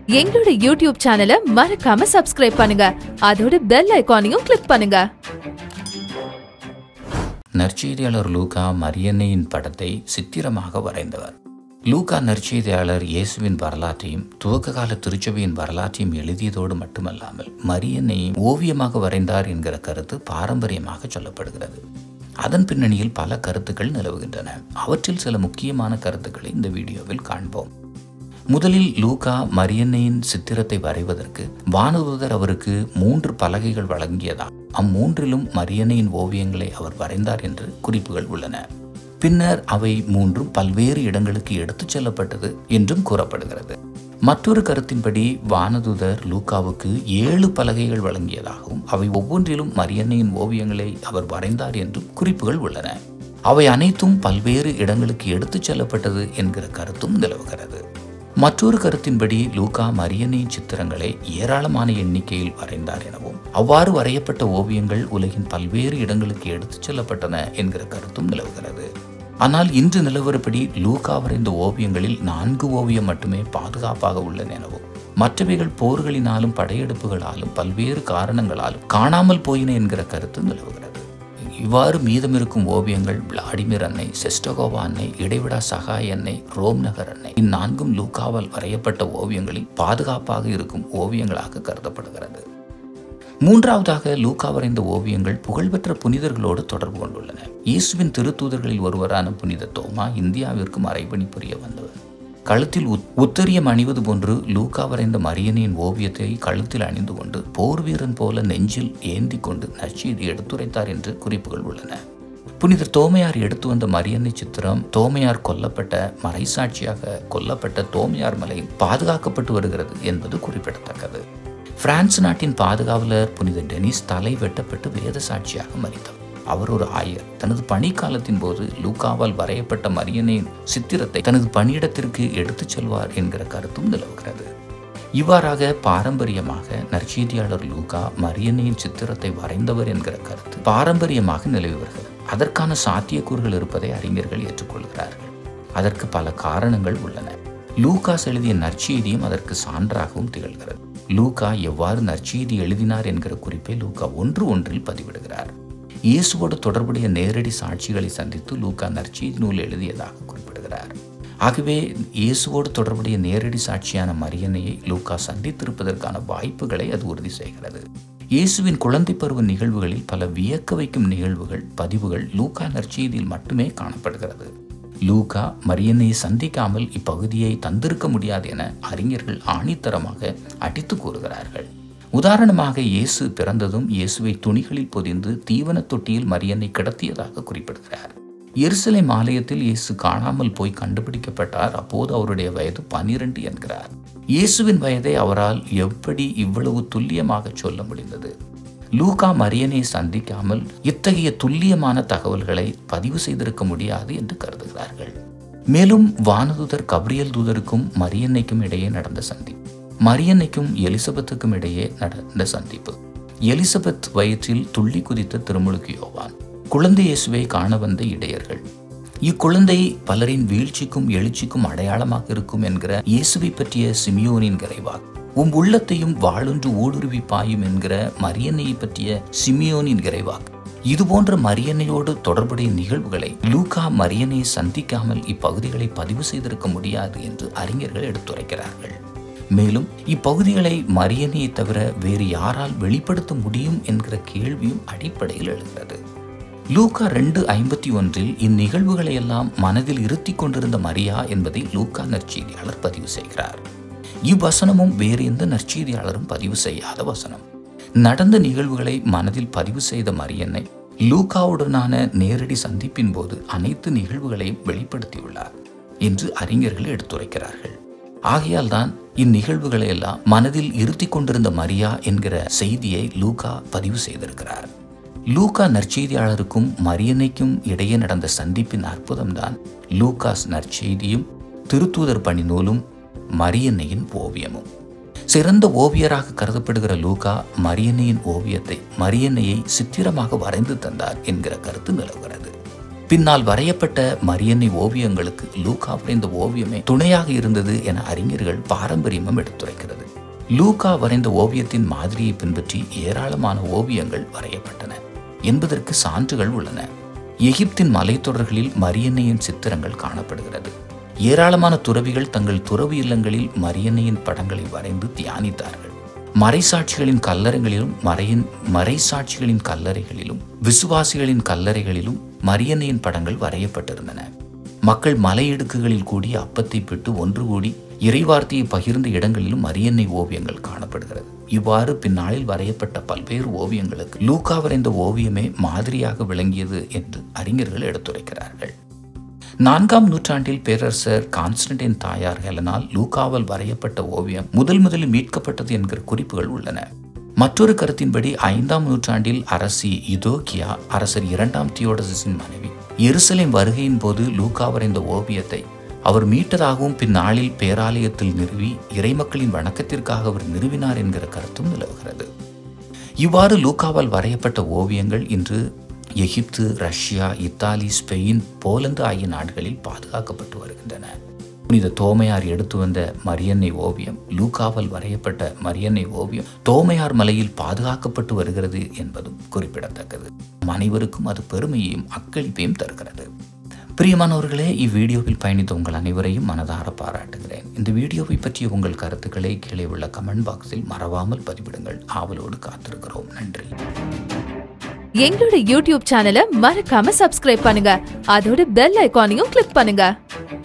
எங்களோட யூடியூப் சேனலை மறக்காம சப்ஸ்கிரைப் பண்ணுங்க அதோட பெல் ஐகானையும் கிளிக் பண்ணுங்க நற்செய்தியாளர் லூகா மரியன்னையின் படத்தை சித்திரமாக வரைந்தவர் லூகா நற்செய்தியாளர் இயேசுவின் வரலாற்றையும் துவக்க கால திருச்சபையின் வரலாற்றையும் எழுதியதோடு மட்டுமல்லாமல் மரியன்னையும் ஓவியமாக வரைந்தார் என்கிற கருத்து பாரம்பரியமாக சொல்லப்படுகிறது அதன் பின்னணியில் பல கருத்துக்கள் நிலவுகின்றன அவற்றில் சில முக்கியமான கருத்துக்களை இந்த வீடியோவில் காண்போம் முதலில் லூகா மரியன்னையின் சித்திரத்தை வரைவதற்கு வானதூதர் அவருக்கு மூன்று பலகைகள் வழங்கியதா அம்மூன்றிலும் மரியன்னையின் ஓவியங்களை அவர் வரைந்தார் என்று குறிப்புகள் உள்ளன பின்னர் அவை மூன்றும் பல்வேறு இடங்களுக்கு எடுத்துச் செல்லப்பட்டது என்றும் கூறப்படுகிறது மற்றொரு கருத்தின்படி வானதுதர் லூக்காவுக்கு ஏழு பலகைகள் வழங்கியதாகவும் அவை ஒவ்வொன்றிலும் மரியன்னையின் ஓவியங்களை அவர் வரைந்தார் என்றும் குறிப்புகள் உள்ளன அவை அனைத்தும் பல்வேறு இடங்களுக்கு எடுத்துச் செல்லப்பட்டது என்கிற கருத்தும் நிலவுகிறது மற்றொரு கருத்தின்படி லூகா மரியனின் சித்திரங்களை ஏராளமான எண்ணிக்கையில் வரைந்தார் எனவும் அவ்வாறு வரையப்பட்ட ஓவியங்கள் உலகின் பல்வேறு இடங்களுக்கு எடுத்துச் செல்லப்பட்டன என்கிற கருத்தும் நிலவுகிறது ஆனால் இன்று நிலவரப்படி லூகா வரைந்த ஓவியங்களில் நான்கு ஓவியம் மட்டுமே பாதுகாப்பாக உள்ளன எனவும் மற்றவைகள் போர்களினாலும் படையெடுப்புகளாலும் பல்வேறு காரணங்களாலும் காணாமல் போயின என்கிற கருத்து நிலவுகிறது இவ்வாறு மீதமிருக்கும் ஓவியங்கள் விளாடிமிர் அன்னை செஸ்டகோவா அன்னை இடைவிடா சகாய் அன்னை ரோம் நகர் அன்னை இந்நான்கும் லூகாவால் வரையப்பட்ட ஓவியங்களில் பாதுகாப்பாக இருக்கும் ஓவியங்களாக கருதப்படுகிறது மூன்றாவதாக லூகா வரைந்த ஓவியங்கள் புகழ்பெற்ற புனிதர்களோடு தொடர்பு கொண்டுள்ளன இயேசுவின் திருத்தூதர்களில் ஒருவரான புனித தோமா இந்தியாவிற்கு மறைபணி புரிய வந்தவர் கழுத்தில் உத்- உத்தரியம் அணிவது போன்று லூகா வரைந்த மரியனின் ஓவியத்தை கழுத்தில் அணிந்து கொண்டு போர் வீரன் போல நெஞ்சில் ஏந்தி கொண்டு நற்செய்தி எடுத்துரைத்தார் என்று குறிப்புகள் உள்ளன புனிதர் தோமையார் எடுத்து வந்த மரியன்னை சித்திரம் தோமையார் கொல்லப்பட்ட மறைசாட்சியாக கொல்லப்பட்ட தோமையார் மலையில் பாதுகாக்கப்பட்டு வருகிறது என்பது குறிப்பிடத்தக்கது பிரான்ஸ் நாட்டின் பாதுகாவலர் புனித டெனிஸ் தலை வெட்டப்பட்டு வேத சாட்சியாக மறித்தார் அவர் ஒரு ஆயர் தனது பணிக்காலத்தின் போது லூகாவால் வரையப்பட்ட மரியனின் சித்திரத்தை தனது பணியிடத்திற்கு எடுத்துச் செல்வார் என்கிற கருத்தும் நிலவுகிறது இவ்வாறாக பாரம்பரியமாக நற்செய்தியாளர் லூகா மரியன்னையின் சித்திரத்தை வரைந்தவர் என்கிற கருத்து பாரம்பரியமாக நிலவி வருகிறது அதற்கான சாத்தியக்கூறுகள் இருப்பதை அறிஞர்கள் ஏற்றுக்கொள்கிறார்கள் அதற்கு பல காரணங்கள் உள்ளன லூகாஸ் எழுதிய நற்செய்தியும் அதற்கு சான்றாகவும் திகழ்கிறது லூகா எவ்வாறு நற்செய்தி எழுதினார் என்கிற குறிப்பை லூகா ஒன்று ஒன்றில் பதிவிடுகிறார் இயேசுவோடு தொடர்புடைய நேரடி சாட்சிகளை சந்தித்து லூகா நற்செய்தி நூல் எழுதியதாக குறிப்பிடுகிறார் ஆகவே இயேசுவோடு தொடர்புடைய நேரடி சாட்சியான மரியனையை லூக்கா சந்தித்திருப்பதற்கான வாய்ப்புகளை அது உறுதி செய்கிறது இயேசுவின் குழந்தை பருவ நிகழ்வுகளில் பல வியக்க வைக்கும் நிகழ்வுகள் பதிவுகள் லூக்கா நற்செய்தியில் மட்டுமே காணப்படுகிறது லூகா மரியனை சந்திக்காமல் இப்பகுதியை தந்திருக்க முடியாது என அறிஞர்கள் ஆணித்தரமாக அடித்து கூறுகிறார்கள் உதாரணமாக இயேசு பிறந்ததும் இயேசுவை துணிகளில் பொதிந்து தீவன தொட்டியில் மரியனை கிடத்தியதாக குறிப்பிடுகிறார் எருசலேம் ஆலயத்தில் இயேசு காணாமல் போய் கண்டுபிடிக்கப்பட்டார் அப்போது அவருடைய வயது பனிரெண்டு என்கிறார் இயேசுவின் வயதை அவரால் எப்படி இவ்வளவு துல்லியமாக சொல்ல முடிந்தது லூகா மரியனை சந்திக்காமல் இத்தகைய துல்லியமான தகவல்களை பதிவு செய்திருக்க முடியாது என்று கருதுகிறார்கள் மேலும் வானதூதர் கப்ரியல் தூதருக்கும் மரியன்னைக்கும் இடையே நடந்த சந்திப்பு மரியன்னைக்கும் எலிசபெத்துக்கும் இடையே நடந்த சந்திப்பு எலிசபெத் வயிற்றில் துள்ளி குதித்த திருமுழுக்கு யோவான் குழந்தை இயேசுவை காண வந்த இடையர்கள் இக்குழந்தை பலரின் வீழ்ச்சிக்கும் எழுச்சிக்கும் அடையாளமாக இருக்கும் என்கிற இயேசுவை பற்றிய சிமியோனின் விரைவாக் உம் உள்ளத்தையும் வாளொன்று ஊடுருவி பாயும் என்கிற மரியன்னையை பற்றிய சிமியோனின் விரைவாக் இதுபோன்ற மரியன்னையோடு தொடர்புடைய நிகழ்வுகளை லூகா மரியனை சந்திக்காமல் இப்பகுதிகளை பதிவு செய்திருக்க முடியாது என்று அறிஞர்கள் எடுத்துரைக்கிறார்கள் மேலும் இப்பகுதிகளை மரியனையை தவிர வேறு யாரால் வெளிப்படுத்த முடியும் என்கிற கேள்வியும் அடிப்படையில் எழுகிறது லூக்கா ரெண்டு ஐம்பத்தி ஒன்றில் இந்நிகழ்வுகளை எல்லாம் மனதில் இருத்தி கொண்டிருந்த மரியா என்பதை லூக்கா நற்செய்தியாளர் பதிவு செய்கிறார் இவ்வசனமும் வேறு எந்த நற்செய்தியாளரும் பதிவு செய்யாத வசனம் நடந்த நிகழ்வுகளை மனதில் பதிவு செய்த மரியன்னை லூகாவுடனான நேரடி சந்திப்பின் போது அனைத்து நிகழ்வுகளையும் வெளிப்படுத்தியுள்ளார் என்று அறிஞர்கள் எடுத்துரைக்கிறார்கள் ஆகையால் தான் இந்நிகழ்வுகளை எல்லாம் மனதில் இருத்தி கொண்டிருந்த மரியா என்கிற செய்தியை லூகா பதிவு செய்திருக்கிறார் லூகா நற்செய்தியாளருக்கும் மரியன்னைக்கும் இடையே நடந்த சந்திப்பின் அற்புதம்தான் லூகாஸ் நற்செய்தியும் திருத்தூதர் பணி நூலும் மரியன்னையின் ஓவியமும் சிறந்த ஓவியராக கருதப்படுகிற லூகா மரியன்னையின் ஓவியத்தை மரியன்னையை சித்திரமாக வரைந்து தந்தார் என்கிற கருத்து நிலவுகிறது பின்னால் வரையப்பட்ட மரியன்னை ஓவியங்களுக்கு லூகா வரைந்த ஓவியமே துணையாக இருந்தது என அறிஞர்கள் பாரம்பரியமும் எடுத்துரைக்கிறது லூகா வரைந்த ஓவியத்தின் மாதிரியை பின்பற்றி ஏராளமான ஓவியங்கள் வரையப்பட்டன என்பதற்கு சான்றுகள் உள்ளன எகிப்தின் மலைத்தொடர்களில் மரியன்னையின் சித்திரங்கள் காணப்படுகிறது ஏராளமான துறவிகள் தங்கள் துறவு இல்லங்களில் மரியன்னையின் படங்களை வரைந்து தியானித்தார்கள் மறைசாட்சிகளின் கல்லறைகளிலும் மறையின் மறைசாட்சிகளின் கல்லறைகளிலும் விசுவாசிகளின் கல்லறைகளிலும் மரியன்னையின் படங்கள் வரையப்பட்டிருந்தன மக்கள் மலையிடுக்குகளில் கூடி அப்பத்தை பெற்று ஒன்று கூடி இறைவார்த்தையை பகிர்ந்த இடங்களிலும் மரியன்னை ஓவியங்கள் காணப்படுகிறது இவ்வாறு பின்னாளில் வரையப்பட்ட பல்வேறு ஓவியங்களுக்கு லூகா வரைந்த ஓவியமே மாதிரியாக விளங்கியது என்று அறிஞர்கள் எடுத்துரைக்கிறார்கள் நான்காம் நூற்றாண்டில் பேரரசர் கான்ஸ்டன்டின் தாயார் ஹெலனால் லூகாவால் வரையப்பட்ட ஓவியம் முதல் முதலில் மீட்கப்பட்டது என்கிற குறிப்புகள் உள்ளன மற்றொரு கருத்தின்படி ஐந்தாம் நூற்றாண்டில் அரசி யுதோக்கியா அரசர் இரண்டாம் தியோடசின் மனைவி எருசலேம் வருகையின் போது லூகா வரைந்த ஓவியத்தை அவர் மீட்டதாகவும் பின்னாளில் பேராலயத்தில் நிறுவி இறைமக்களின் வணக்கத்திற்காக அவர் நிறுவினார் என்கிற கருத்தும் நிலவுகிறது இவ்வாறு லூகாவால் வரையப்பட்ட ஓவியங்கள் இன்று Egypt Russia Italy Spain Poland ஆகிய நாடுகளில் பாதுகாக்கப்பட்டு வருகின்றன புனித தோமையார் எடுத்து வந்த மரியன்னை ஓவியம் லூகாவால் வரையப்பட்ட மரியன்னை ஓவியம் தோமையார் மலையில் பாதுகாக்கப்பட்டு வருகிறது என்பதும் குறிப்பிடத்தக்கது அனைவருக்கும் அது பெருமையையும் அக்களிப்பையும் தருகிறது பிரியமானவர்களே இவ்வீடியோவில் பயணித்த உங்கள் அனைவரையும் மனதார பாராட்டுகிறேன் இந்த வீடியோவை பற்றிய உங்கள் கருத்துக்களை கீழே உள்ள கமெண்ட் பாக்ஸில் மறவாமல் பதிவிடுங்கள் ஆவலோடு காத்திருக்கிறோம் நன்றி எங்களோட யூடியூப் சேனலை மறக்காம சப்ஸ்கிரைப் பண்ணுங்க அதோட பெல் ஐகானையும் கிளிக் பண்ணுங்க